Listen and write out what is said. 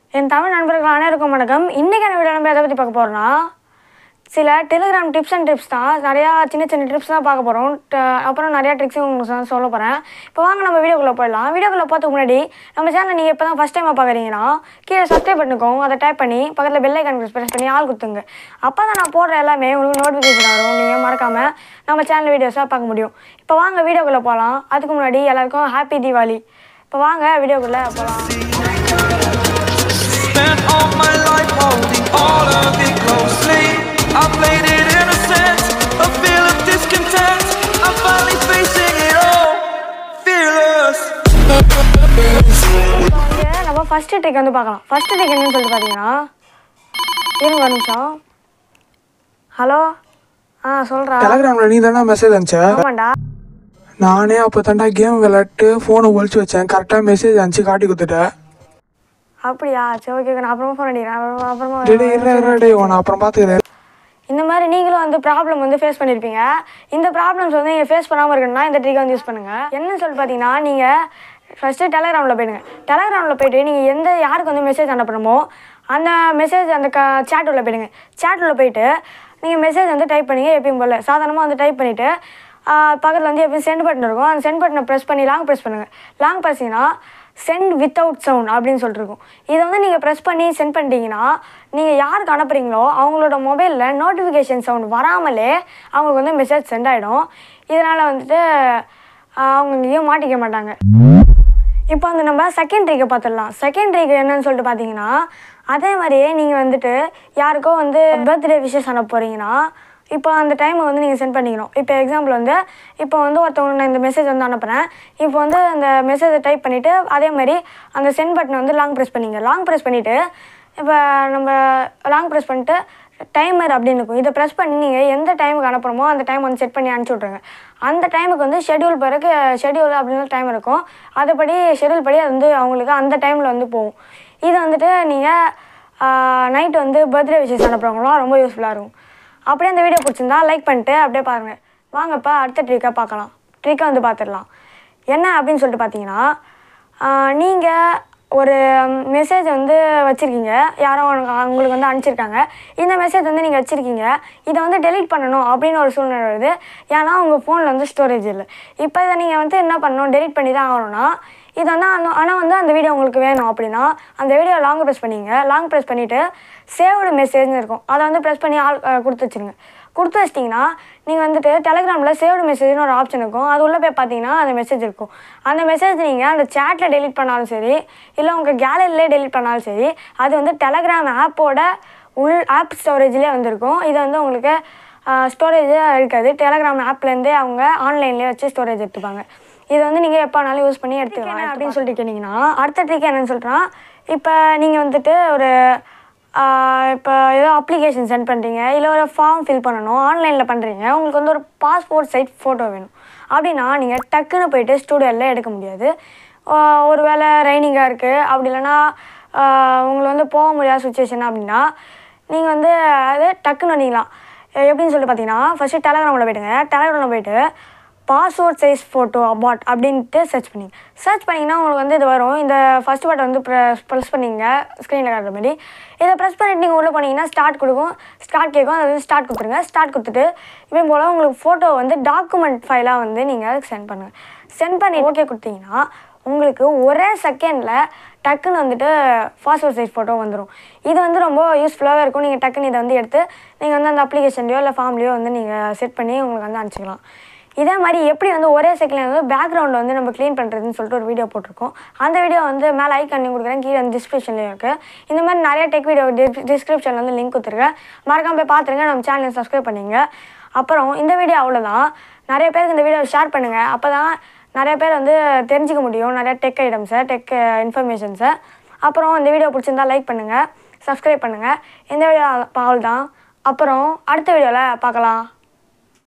என் தமிழ் நண்பர்கள் அனைவருக்கும் வணக்கம் இன்றைக்கான வீடியோ நம்ம எதை பற்றி பார்க்க போகிறோம்னா சில டெலிகிராம் டிப்ஸ் அண்ட் டிப்ஸ் தான் நிறையா சின்ன சின்ன டிப்ஸ் தான் பார்க்க போகிறோம் அப்புறம் நிறையா ட்ரிக்ஸும் உங்களுக்கு நான் சொல்ல போகிறேன் இப்போ வாங்க நம்ம வீடியோக்குள்ளே போயிடலாம் வீடியோக்குள்ளே பார்த்துக்கு முன்னாடி நம்ம சேனல் நீங்கள் இப்போ தான் ஃபஸ்ட் டைமாக பார்க்குறீங்கன்னா கீழே சப்ஸ்கிரைப் பண்ணிக்கோங்க அதை டைப் பண்ணி பக்கத்தில் பெல் ஐக்கான் ப்ரெஸ் பண்ணி ஆள் கொடுத்துங்க அப்போ தான் நான் போடுற எல்லாமே உங்களுக்கு நோட்டிஃபிகேஷன் வரும் நீங்கள் மறக்காமல் நம்ம சேனல் வீடியோஸாக பார்க்க முடியும் இப்போ வாங்க வீடியோக்குள்ளே போகலாம் அதுக்கு முன்னாடி எல்லாருக்கும் ஹாப்பி தீபாவளி இப்போ வாங்க வீடியோக்குள்ளே போகலாம் Spent all my life holding all of it closely. I played it innocent, a feel of discontent. I'm finally facing it all, fearless. இப்போ வந்து நம்ம ஃபர்ஸ்ட் ட்ரிக் வந்து பார்க்கலாம் ஃபர்ஸ்ட் ட்ரிக் என்னன்னு சொல்லிட்டு பார்த்தீங்கன்னா இருங்க ஒரு நிமிஷம் ஹலோ ஆ சொல்கிறா டெலகிராம்ல நீ தானே மெசேஜ் அனுப்பிச்ச ஆமாண்டா நானே அப்போ தாண்டா கேம் விளையாட்டு ஃபோனை ஒழிச்சு வச்சேன் கரெக்டாக மெசேஜ் அனுப்பிச்சு காட்டி கொடுத்துட்டேன் அப்படியா சரி ஓகே நான் அப்புறமா ஃபோன் அடிக்கிறேன் அப்புறமா அப்புறமா டேய் டேய், இருடா இருடா டேய் உன்னை அப்புறம் பார்த்துக்கிறேன் இந்த மாதிரி நீங்களும் வந்து ப்ராப்ளம் வந்து ஃபேஸ் பண்ணியிருப்பீங்க இந்த ப்ராப்ளம்ஸ் வந்து நீங்கள் ஃபேஸ் பண்ணாமல் இருக்கணும்னா இந்த ட்ரிக்கை வந்து யூஸ் பண்ணுங்கள் என்னன்னு சொல்லிட்டு பார்த்தீங்கன்னா நீங்கள் ஃபஸ்ட்டு டெலகிராமில் போயிடுங்க டெலகிராமில் போயிட்டு நீங்கள் எந்த யாருக்கு வந்து மெசேஜ் அனுப்பணுமோ அந்த மெசேஜ் அந்த க chat உள்ள போயிடுங்க chat உள்ள போயிட்டு நீங்கள் மெசேஜ் வந்து டைப் பண்ணுங்க எப்பயும் போல் சாதாரணமாக வந்து டைப் பண்ணிவிட்டு பக்கத்தில் வந்து எப்பயும் சென்ட் பட்டன் இருக்கும் அந்த சென்ட் பட்டனை ப்ரெஸ் பண்ணி லாங் ப்ரெஸ் பண்ணுங்கள் லாங் ப்ரெஸ்ஸிங்கன்னா சென்ட் வித்தவுட் சவுண்ட் அப்படின்னு சொல்லிட்டு இருக்கும் இதை வந்து நீங்கள் ப்ரெஸ் பண்ணி சென்ட் பண்ணிட்டீங்கன்னா நீங்கள் யாருக்கு அனுப்புகிறீங்களோ அவங்களோட மொபைலில் நோட்டிஃபிகேஷன் சவுண்ட் வராமலே அவங்களுக்கு வந்து மெசேஜ் சென்ட் ஆகிடும் இதனால் வந்துட்டு ஆஹ், அவங்க எங்கேயும் மாட்டிக்க மாட்டாங்க இப்போ வந்து நம்ம செகண்ட் ட்ரீக்கை பார்த்துடலாம் செகண்ட் ட்ரீக் என்னன்னு சொல்லிட்டு பார்த்தீங்கன்னா அதே மாதிரியே நீங்கள் வந்துட்டு யாருக்கோ வந்து பர்த்டே விஷஸ் அனுப்ப போகிறீங்கன்னா இப்போ அந்த டைமை வந்து நீங்கள் சென்ட் பண்ணிக்கணும் இப்போ எக்ஸாம்பிள் வந்து இப்போ வந்து ஒருத்தவங்க நான் இந்த மெசேஜ் வந்து அனுப்புகிறேன் இப்போ வந்து அந்த மெசேஜை டைப் பண்ணிவிட்டு அதே மாதிரி அந்த சென்ட் பட்டனை வந்து லாங் ப்ரெஸ் பண்ணிங்க லாங் ப்ரெஸ் பண்ணிவிட்டு இப்போ நம்ம லாங் ப்ரெஸ் பண்ணிட்டு டைமர் அப்படின்னு இருக்கும் இதை ப்ரெஸ் பண்ணி நீங்கள் எந்த டைமுக்கு அனுப்புகிறோமோ அந்த டைம் வந்து செட் பண்ணி அனுப்பிச்சி விட்ருங்க அந்த டைமுக்கு வந்து ஷெட்யூல் பிறகு ஷெட்யூல் அப்படின்னு டைம் இருக்கும் அதுபடி ஷெட்யூல் படி அது வந்து அவங்களுக்கு அந்த டைமில் வந்து போகும் இது வந்துட்டு நீங்கள் நைட் வந்து பர்த்டே விஷஸ் அனுப்புகிறவங்களாம் ரொம்ப யூஸ்ஃபுல்லாக இருக்கும் அப்படியே அந்த வீடியோ பிடிச்சிருந்தா லைக் பண்ணிட்டு அப்படியே பாருங்கள் வாங்கப்பா அடுத்த ட்ரிக்கை பார்க்கலாம் ட்ரிக்கை வந்து பார்த்துடலாம் என்ன அப்படின்னு சொல்லிட்டு பார்த்தீங்கன்னா நீங்கள் ஒரு மெசேஜ் வந்து வச்சுருக்கீங்க யாரோ உனக்கு உங்களுக்கு வந்து அனுப்பிச்சிருக்காங்க இந்த மெசேஜ் வந்து நீங்கள் வச்சுருக்கீங்க இதை வந்து டெலீட் பண்ணணும் அப்படின்னு ஒரு சூழ்நிலை வருது ஏன்னா உங்கள் ஃபோனில் வந்து ஸ்டோரேஜ் இல்லை இப்போ இதை நீங்கள் வந்து என்ன பண்ணணும் டெலீட் பண்ணி தான் ஆகணும்னா இது வந்து அந்த ஆனால் வந்து அந்த வீடியோ உங்களுக்கு வேணும் அப்படின்னா அந்த வீடியோ லாங் ப்ரெஸ் பண்ணிங்க லாங் ப்ரெஸ் பண்ணிவிட்டு சேவ்டு மெசேஜ்னு இருக்கும் அதை வந்து ப்ரெஸ் பண்ணி ஆள் அஹ், கொடுத்து வச்சுருங்க கொடுத்து வச்சிட்டிங்கன்னா நீங்கள் வந்துட்டு டெலிகிராமில் சேவ்டு மெசேஜ்னு ஒரு ஆப்ஷன் இருக்கும் அது உள்ளே போய் பார்த்தீங்கன்னா அந்த மெசேஜ் இருக்கும் அந்த மெசேஜ் நீங்கள் அந்த சேட்டில் டெலீட் பண்ணாலும் சரி இல்லை உங்கள் கேலரியிலே டெலீட் பண்ணாலும் சரி அது வந்து டெலகிராம் ஆப்போட உள் ஆப் ஸ்டோரேஜ்லேயே வந்திருக்கும் இது வந்து உங்களுக்கு ஸ்டோரேஜே இருக்காது டெலகிராம் ஆப்லேருந்தே அவங்க ஆன்லைன்லேயே வச்சு ஸ்டோரேஜ் எடுத்துப்பாங்க இது வந்து நீங்கள் எப்போனாலும் யூஸ் பண்ணி எடுத்துக்கலாம் அப்படின்னு சொல்லிட்டு கேட்டிங்கன்னா அடுத்த ட்ரிக் என்னன்னு சொல்கிறேன் இப்போ நீங்கள் வந்துட்டு ஒரு இப்போ ஏதோ அப்ளிகேஷன் சென்ட் பண்ணுறீங்க இல்லை ஒரு ஃபார்ம் ஃபில் பண்ணணும் ஆன்லைனில் பண்ணுறீங்க உங்களுக்கு வந்து ஒரு பாஸ்போர்ட் சைட் ஃபோட்டோ வேணும் அப்படின்னா நீங்கள் டக்குன்னு போயிட்டு ஸ்டூடியோவில் எடுக்க முடியாது ஆஹ் ஒரு வேளை ரைனிங்காக இருக்குது அப்படி இல்லைன்னா ஆஹ் உங்களை வந்து போக முடியாத சுச்சுவேஷன் அப்படின்னா நீங்கள் வந்து அது டக்குன்னு பண்ணிக்கலாம் எப்படின்னு சொல்லிட்டு பார்த்தீங்கன்னா ஃபஸ்ட்டு டெலகிராமில் போயிட்டுங்க டெலகிராமில் போயிட்டு பாஸ்வேர்ட் சைஸ் ஃபோட்டோ அபாட் அப்படின்ட்டு சர்ச் பண்ணிங்க சர்ச் பண்ணிங்கன்னா உங்களுக்கு வந்து இது வரும் இந்த ஃபஸ்ட் பட்டன் வந்து ப்ரெஸ் ப்ரெஸ் பண்ணிங்க ஸ்க்ரீனில் காட்டுற மாதிரி இதை ப்ரெஸ் பண்ணிட்டு நீங்கள் உள்ளே போனீங்கன்னா ஸ்டார்ட் கொடுக்கும் ஸ்டார்ட் கேட்கும் அது வந்து ஸ்டார்ட் கொடுத்துருங்க ஸ்டார்ட் கொடுத்துட்டு இப்போ போல் உங்களுக்கு ஃபோட்டோ வந்து டாக்குமெண்ட் ஃபைலாக வந்து நீங்கள் சென்ட் பண்ணுங்கள் சென்ட் பண்ணி ஓகே கொடுத்தீங்கன்னா உங்களுக்கு ஒரே செகண்டில் டக்குன்னு வந்துட்டு பாஸ்வேர்ட் சைஸ் ஃபோட்டோ வந்துடும் இது வந்து ரொம்ப யூஸ்ஃபுல்லாகவே இருக்கும் நீங்கள் டக்குன்னு இதை வந்து எடுத்து நீங்கள் வந்து அந்த அப்ளிகேஷன்லையோ இல்லை ஃபார்ம்லையோ வந்து நீங்கள் செட் பண்ணி உங்களுக்கு வந்து அனுப்பிச்சிக்கலாம் இதே மாதிரி எப்படி வந்து ஒரே செகண்டில் வந்து பேக்ரவுண்ட் வந்து நம்ம க்ளீன் பண்ணுறதுன்னு சொல்லிட்டு ஒரு வீடியோ போட்டிருக்கோம் அந்த வீடியோ வந்து மேலே ஐக்கன் கொடுக்குறேன் கீழே வந்து டிஸ்கிரிப்ஷன்லேயும் இருக்குது இந்த மாதிரி நிறைய டெக் வீடியோ டிஸ்கிரிப்ஷனில் வந்து லிங்க் கொடுத்துருக்கேன் மறக்காம போய் பார்த்துருங்க நம்ம சேனலை சப்ஸ்கிரைப் பண்ணிங்க அப்புறம் இந்த வீடியோ அவ்வளோதான் நிறைய பேருக்கு இந்த வீடியோ ஷேர் பண்ணுங்கள் அப்போ தான் நிறைய பேர் வந்து தெரிஞ்சுக்க முடியும் நிறைய டெக் ஐட்டம்ஸை டெக் இன்ஃபர்மேஷன்ஸை அப்புறம் இந்த வீடியோ பிடிச்சிருந்தா லைக் பண்ணுங்கள் சப்ஸ்கிரைப் பண்ணுங்கள் இந்த வீடியோ அவ்வளோதான் அப்புறம் அடுத்த வீடியோவில் பார்க்கலாம்